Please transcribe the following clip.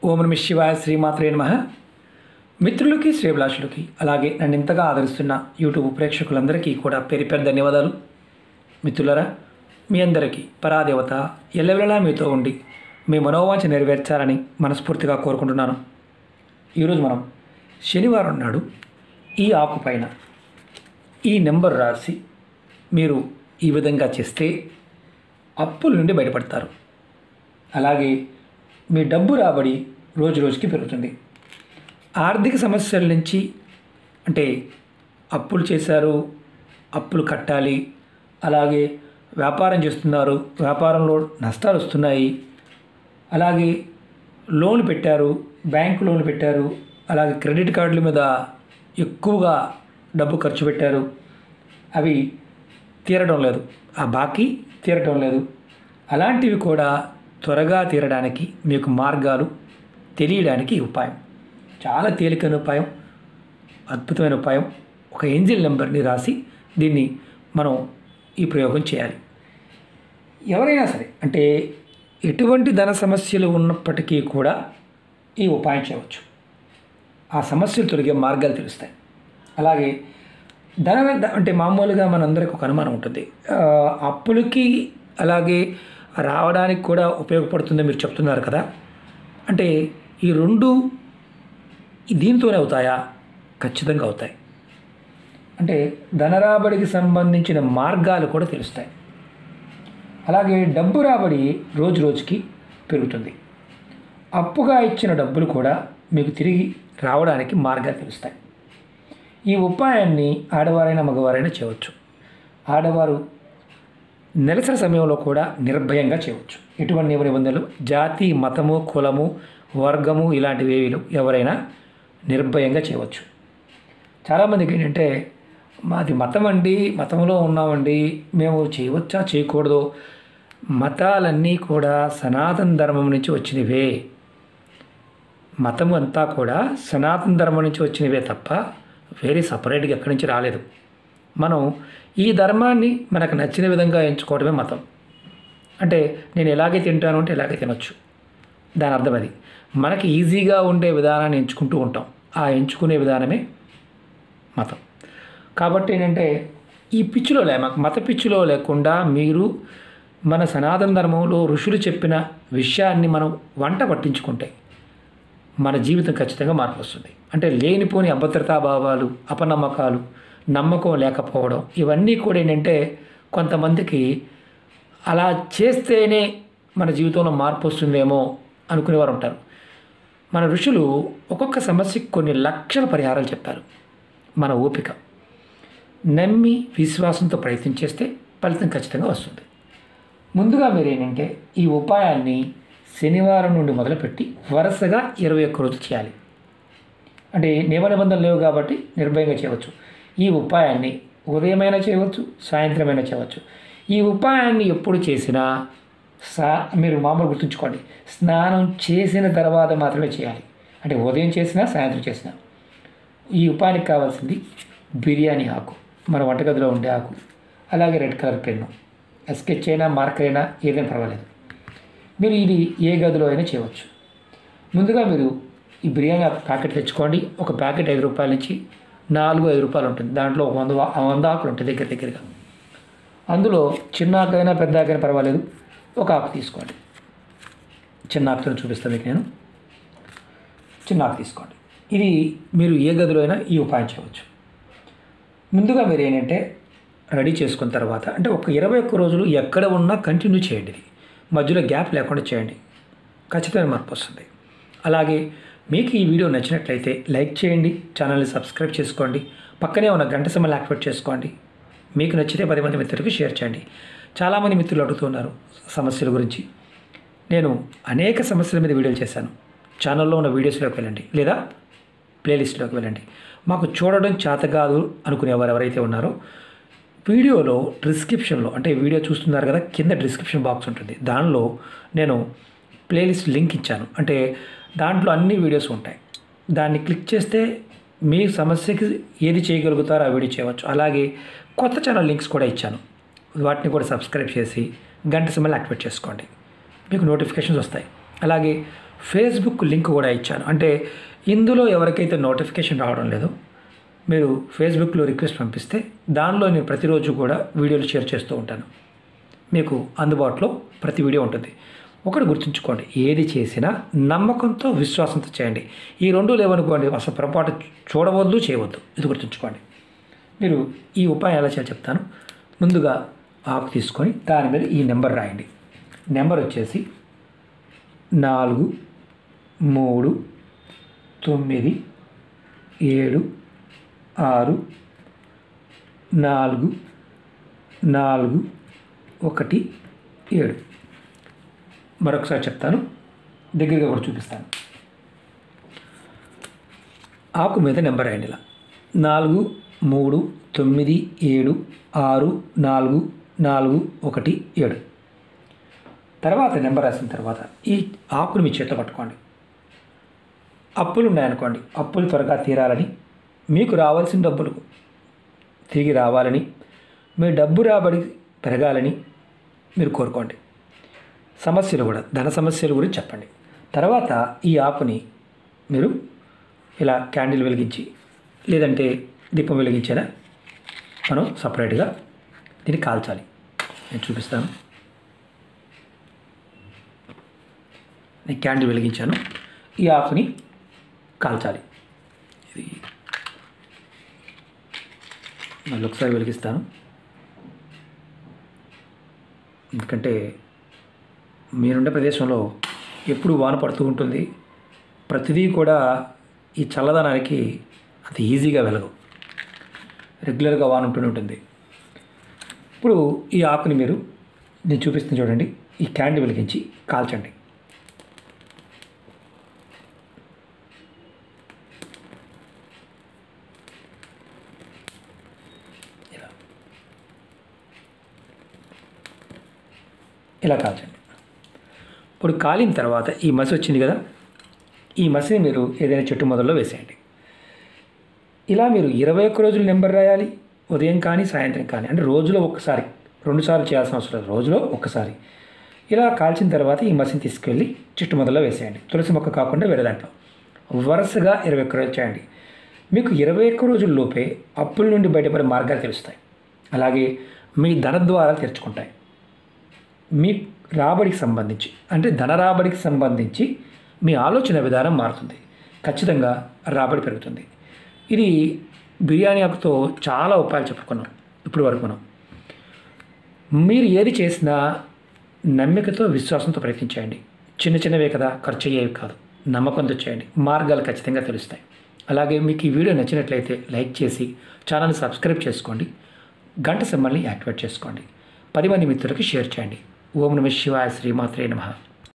ఓం నమ శివాయ శ్రీమాత్రే నమ మిత్రులకి శ్రేభిలాషులకి అలాగే నన్ను ఇంతగా ఆదరిస్తున్న యూట్యూబ్ ప్రేక్షకులందరికీ కూడా పేరు పేరు ధన్యవాదాలు మిత్రులరా మీ అందరికీ పరాదేవత ఎల్లవెల్లలా మీతో ఉండి మీ మనోవాంఛ నెరవేర్చాలని మనస్ఫూర్తిగా కోరుకుంటున్నాను ఈరోజు మనం శనివారం నాడు ఈ ఆకు పైన ఈ నెంబర్ రాసి మీరు ఈ విధంగా చేస్తే అప్పుల నుండి బయటపడతారు అలాగే మీ డబ్బు రాబడి రోజు రోజుకి పెరుగుతుంది ఆర్థిక సమస్యల నుంచి అంటే అప్పులు చేశారు అప్పులు కట్టాలి అలాగే వ్యాపారం చేస్తున్నారు వ్యాపారంలో నష్టాలు వస్తున్నాయి అలాగే లోన్లు పెట్టారు బ్యాంకు లోన్లు పెట్టారు అలాగే క్రెడిట్ కార్డుల మీద ఎక్కువగా డబ్బు ఖర్చు పెట్టారు అవి తీరడం లేదు ఆ బాకీ తీరడం లేదు అలాంటివి కూడా త్వరగా తీరడానికి మీకు మార్గాలు తెలియడానికి ఈ ఉపాయం చాలా తేలికైన ఉపాయం అద్భుతమైన ఉపాయం ఒక ఏంజిల్ నెంబర్ని రాసి దీన్ని మనం ఈ ప్రయోగం చేయాలి ఎవరైనా సరే అంటే ఎటువంటి ధన సమస్యలు ఉన్నప్పటికీ కూడా ఈ ఉపాయం చేయవచ్చు ఆ సమస్యలు తొలగే మార్గాలు తెలుస్తాయి అలాగే ధన అంటే మామూలుగా మనందరికి ఒక అనుమానం ఉంటుంది ఆ, అప్పులకి అలాగే రావడానికి కూడా ఉపయోగపడుతుందని మీరు చెప్తున్నారు కదా అంటే ఈ రెండు దీంతోనే అవుతాయా ఖచ్చితంగా అవుతాయి అంటే ధనరాబడికి సంబంధించిన మార్గాలు కూడా తెలుస్తాయి అలాగే డబ్బు రాబడి రోజు రోజుకి పెరుగుతుంది అప్పుగా ఇచ్చిన డబ్బులు కూడా మీకు తిరిగి రావడానికి మార్గాలు తెలుస్తాయి ఈ ఉపాయాన్ని ఆడవారైనా మగవారైనా చేయవచ్చు ఆడవారు నెలసరి సమయంలో కూడా నిర్భయంగా చేయవచ్చు ఎటువంటి నియమ నిబంధనలు జాతి మతము కులము వర్గము ఇలాంటివి ఏవి లేవు. ఎవరైనా నిర్భయంగా చేయవచ్చు చాలామందికి ఏంటంటే మాది మతం అండి మతంలో ఉన్నామండి మేము చేయవచ్చా చేయకూడదు మతాలన్నీ కూడా సనాతన ధర్మం నుంచి వచ్చినవే మతం అంతా కూడా సనాతన ధర్మం నుంచి వచ్చినవే తప్ప వేరే సపరేట్గా ఎక్కడి నుంచి రాలేదు మనం ఈ ధర్మాన్ని మనకు నచ్చిన విధంగా ఎంచుకోవడమే మతం అంటే నేను ఎలాగే తింటాను అంటే ఎలాగే తినొచ్చు దాని అర్థం అది మనకి ఈజీగా ఉండే విధానాన్ని ఎంచుకుంటూ ఉంటాం ఆ ఎంచుకునే విధానమే మతం కాబట్టి ఏంటంటే ఈ పిచ్చిలో లే మాకు మత పిచ్చిలో లేకుండా మీరు మన సనాతన ధర్మంలో ఋషులు చెప్పిన విషయాన్ని మనం వంట పట్టించుకుంటే మన జీవితం ఖచ్చితంగా మార్పు వస్తుంది అంటే లేనిపోని అభద్రతా భావాలు అపనమ్మకాలు నమ్మకం లేకపోవడం ఇవన్నీ కూడా ఏంటంటే కొంతమందికి అలా చేస్తేనే మన జీవితంలో మార్పు వస్తుందేమో అనుకునేవారు ఉంటారు మన ఋషులు ఒక్కొక్క సమస్యకి కొన్ని లక్షల పరిహారాలు చెప్పారు మన ఓపిక నమ్మి విశ్వాసంతో ప్రయత్నం చేస్తే ఫలితం ఖచ్చితంగా వస్తుంది ముందుగా మీరు ఏంటంటే ఈ ఉపాయాన్ని శనివారం నుండి మొదలుపెట్టి వరుసగా ఇరవై ఒక్క రోజు చేయాలి అంటే నియమ నిబంధనలు లేవు కాబట్టి నిర్భయంగా చేయవచ్చు ఈ ఉపాయాన్ని ఉదయమైనా చేయవచ్చు సాయంత్రమైనా చేయవచ్చు ఈ ఉపాయాన్ని ఎప్పుడు చేసినా సా మీరు మామూలు గుర్తుంచుకోండి స్నానం చేసిన తర్వాత మాత్రమే చేయాలి అంటే ఉదయం చేసినా సాయంత్రం చేసినా ఈ ఉపాయానికి కావాల్సింది బిర్యానీ ఆకు మన వంటగదిలో ఉండే ఆకు అలాగే రెడ్ కలర్ పెన్ను స్కెచ్ అయినా మార్కర్ అయినా ఏదైనా పర్వాలేదు మీరు ఇది ఏ గదిలో అయినా చేయవచ్చు ముందుగా మీరు ఈ బిర్యానీ ఆకు ప్యాకెట్ తెచ్చుకోండి ఒక ప్యాకెట్ ఐదు రూపాయల నుంచి నాలుగు ఐదు రూపాయలు ఉంటుంది దాంట్లో ఒక వంద వా- వంద ఆకులు ఉంటాయి దగ్గర దగ్గరగా అందులో చిన్న ఆకైనా పెద్ద ఆకైనా పర్వాలేదు ఒక ఆకు తీసుకోండి చిన్న ఆకుతో చూపిస్తాను మీకు నేను చిన్న ఆకు తీసుకోండి ఇది మీరు ఏ గదిలో అయినా ఈ ఉపాయం చేయవచ్చు ముందుగా మీరు ఏంటంటే రెడీ చేసుకున్న తర్వాత అంటే ఒక ఇరవై ఒక్క రోజులు ఎక్కడ ఉన్నా కంటిన్యూ చేయండి ఇది మధ్యలో గ్యాప్ లేకుండా చేయండి ఖచ్చితమైన మార్పు వస్తుంది అలాగే మీకు ఈ వీడియో నచ్చినట్లయితే లైక్ చేయండి ఛానల్ని సబ్స్క్రైబ్ చేసుకోండి పక్కనే ఉన్న గంట సమయాన్ని యాక్టివేట్ చేసుకోండి మీకు నచ్చితే పది మంది మిత్రులకు షేర్ చేయండి చాలామంది మిత్రులు అడుగుతున్నారు సమస్యల గురించి నేను అనేక సమస్యల మీద వీడియోలు చేశాను ఛానల్లో ఉన్న వీడియోస్లోకి వెళ్ళండి లేదా ప్లేలిస్ట్లోకి వెళ్ళండి మాకు చూడడం చేత కాదు అనుకునేవారు ఎవరైతే ఉన్నారో వీడియోలో డిస్క్రిప్షన్లో అంటే వీడియో చూస్తున్నారు కదా కింద డిస్క్రిప్షన్ బాక్స్ ఉంటుంది దానిలో నేను ప్లేలిస్ట్ లింక్ ఇచ్చాను అంటే దాంట్లో అన్ని వీడియోస్ ఉంటాయి దాన్ని క్లిక్ చేస్తే మీ సమస్యకి ఏది చేయగలుగుతారో ఆ వీడియో చేయవచ్చు అలాగే కొత్త ఛానల్ లింక్స్ కూడా ఇచ్చాను వాటిని కూడా సబ్స్క్రైబ్ చేసి గంట సమయాలు యాక్టివేట్ చేసుకోండి మీకు నోటిఫికేషన్స్ వస్తాయి అలాగే ఫేస్బుక్ లింక్ కూడా ఇచ్చాను అంటే ఇందులో ఎవరికైతే నోటిఫికేషన్ రావడం లేదో మీరు ఫేస్బుక్లో రిక్వెస్ట్ పంపిస్తే దానిలో నేను ప్రతిరోజు కూడా వీడియోలు షేర్ చేస్తూ ఉంటాను మీకు అందుబాటులో ప్రతి వీడియో ఉంటుంది ఒకటి గుర్తుంచుకోండి ఏది చేసినా నమ్మకంతో విశ్వాసంతో చేయండి ఈ రెండు లేవనుకోండి అసలు పొరపాటు చూడవద్దు చేయవద్దు ఇది గుర్తుంచుకోండి మీరు ఈ ఉపాయం ఎలా చేయాలో చెప్తాను ముందుగా ఆకు తీసుకొని దాని మీద ఈ నెంబర్ రాయండి నెంబర్ వచ్చేసి నాలుగు మూడు తొమ్మిది ఏడు ఆరు నాలుగు నాలుగు ఒకటి ఏడు మరొకసారి చెప్తాను దగ్గరగా కూడా చూపిస్తాను ఆకు మీద నెంబర్ రాయండి ఇలా నాలుగు మూడు తొమ్మిది ఏడు ఆరు నాలుగు నాలుగు ఒకటి ఏడు తర్వాత నెంబర్ రాసిన తర్వాత ఈ ఆకును మీ చేతిలో పట్టుకోండి అప్పులు ఉన్నాయనుకోండి అప్పులు త్వరగా తీరాలని మీకు రావాల్సిన డబ్బులు తిరిగి రావాలని మీ డబ్బు రాబడి పెరగాలని మీరు కోరుకోండి సమస్యలు కూడా ధన సమస్యల గురించి చెప్పండి తర్వాత ఈ ఆకుని మీరు ఇలా క్యాండిల్ వెలిగించి లేదంటే దీపం వెలిగించేలా మనం సపరేట్గా దీన్ని కాల్చాలి నేను చూపిస్తాను నేను క్యాండిల్ వెలిగించాను ఈ ఆకుని కాల్చాలి ఇది మళ్ళీ ఒకసారి వెలిగిస్తాను ఎందుకంటే మీరుండే ప్రదేశంలో ఎప్పుడు వాన పడుతూ ఉంటుంది ప్రతిదీ కూడా ఈ చల్లదనానికి అంత ఈజీగా వెలగవు రెగ్యులర్గా వాన ఉంటూనే ఉంటుంది ఇప్పుడు ఈ ఆకుని మీరు నేను చూపిస్తుంది చూడండి ఈ క్యాండిల్ వెలిగించి కాల్చండి ఇలా ఇలా కాల్చండి ఇప్పుడు కాలిన తర్వాత ఈ మసి వచ్చింది కదా ఈ మసిని మీరు ఏదైనా చెట్టు మొదల్లో వేసేయండి ఇలా మీరు ఇరవై ఒక్క రోజులు నెంబర్ రాయాలి ఉదయం కానీ సాయంత్రం కానీ అంటే రోజులో ఒక్కసారి రెండుసార్లు చేయాల్సిన అవసరం లేదు రోజులో ఒక్కసారి ఇలా కాల్చిన తర్వాత ఈ మసిని తీసుకెళ్ళి చెట్టు మొదల్లో వేసేయండి తులసి మొక్క కాకుండా వేరే దాంట్లో వరుసగా ఇరవై ఒక్క రోజులు చేయండి మీకు ఇరవై ఒక్క రోజుల లోపే అప్పుల నుండి బయటపడే మార్గాలు తెలుస్తాయి అలాగే మీ ధన ద్వారాలు తెరుచుకుంటాయి మీ రాబడికి సంబంధించి అంటే ధన రాబడికి సంబంధించి మీ ఆలోచన విధానం మారుతుంది ఖచ్చితంగా రాబడి పెరుగుతుంది ఇది బిర్యానీ ఆకుతో చాలా ఉపాయాలు చెప్పుకున్నాం ఇప్పుడు వరకు మనం మీరు ఏది చేసినా నమ్మికతో విశ్వాసంతో ప్రయత్నించండి చిన్న చిన్నవే కదా ఖర్చు అయ్యేవి కాదు నమ్మకంతో చేయండి మార్గాలు ఖచ్చితంగా తెలుస్తాయి అలాగే మీకు ఈ వీడియో నచ్చినట్లయితే లైక్ చేసి ఛానల్ని సబ్స్క్రైబ్ చేసుకోండి గంట సింబల్ని యాక్టివేట్ చేసుకోండి పది మంది మిత్రులకి షేర్ చేయండి ఓం నమ శివాయ శ్రీమాత్రే నమః